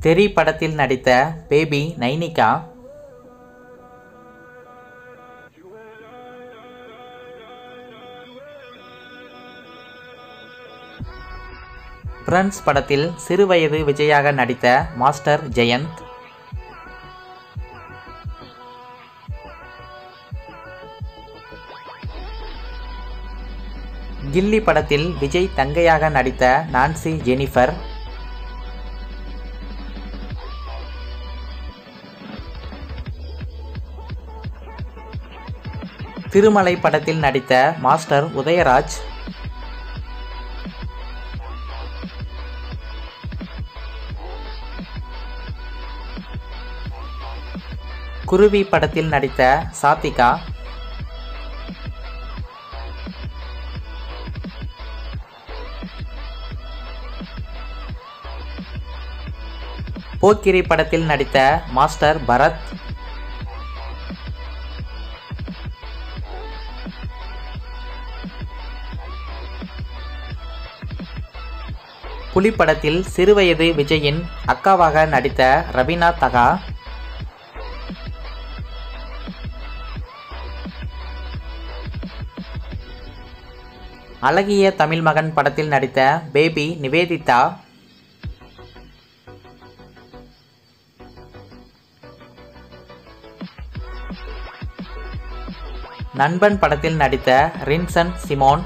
தெறி படத்தில் நடித்த baby Nainika friends படத்தில் சிறுவயது விஜயாக நடித்த மாஸ்டர் ஜெயந்த் கில்லி படத்தில் விஜய் தங்கையாக நடித்த நான்சி ஜெனிஃபர் திருமலை படத்தில் நடித்த மாஸ்டர் உதயராஜ் குருவி படத்தில் நடித்த சாத்திகா போக்கிரி படத்தில் நடித்த மாஸ்டர் பரத் புலி படத்தில் சிறுவயது விஜயின் அக்காவாக நடித்த ரவீனா தகா அழகிய தமிழ் மகன் படத்தில் நடித்த பேபி நிவேதிதா நண்பன் படத்தில் நடித்த ரின்சன் சிமோன்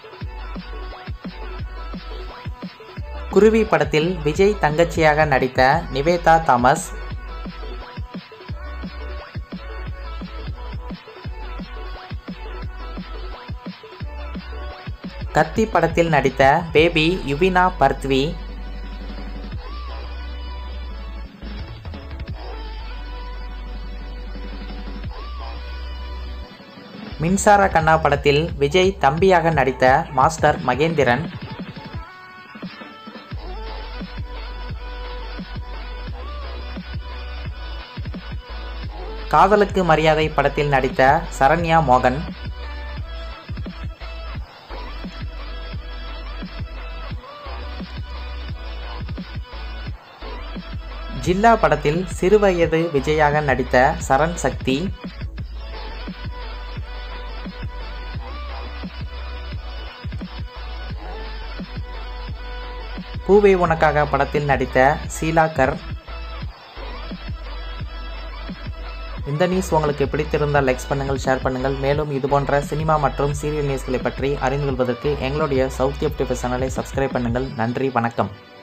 குருவி படத்தில் விஜய் தங்கச்சியாக நடித்த நிவேதா தாமஸ் கத்தி படத்தில் நடித்த பேபி யுவினா பர்த்வி மின்சார கண்ணா படத்தில் விஜய் தம்பியாக நடித்த மாஸ்டர் மகேந்திரன் காதலுக்கு மரியாதை படத்தில் நடித்த சரண்யா மோகன் ஜில்லா படத்தில் சிறுவயது விஜயாக நடித்த சரண் சக்தி பூவே உனக்காக படத்தில் நடித்த சீலாக்கர் இந்த நியூஸ் உங்களுக்கு பிடித்திருந்தால் லைக்ஸ் பண்ணுங்கள் ஷேர் பண்ணுங்கள் மேலும் இது போன்ற சினிமா மற்றும் சீரியல் நியூஸ்களை பற்றி அறிந்து கொள்வதற்கு எங்களுடைய சவுத் எஃப்டிஎஃப் சேனலை சப்ஸ்கிரைப் பண்ணுங்கள் நன்றி வணக்கம்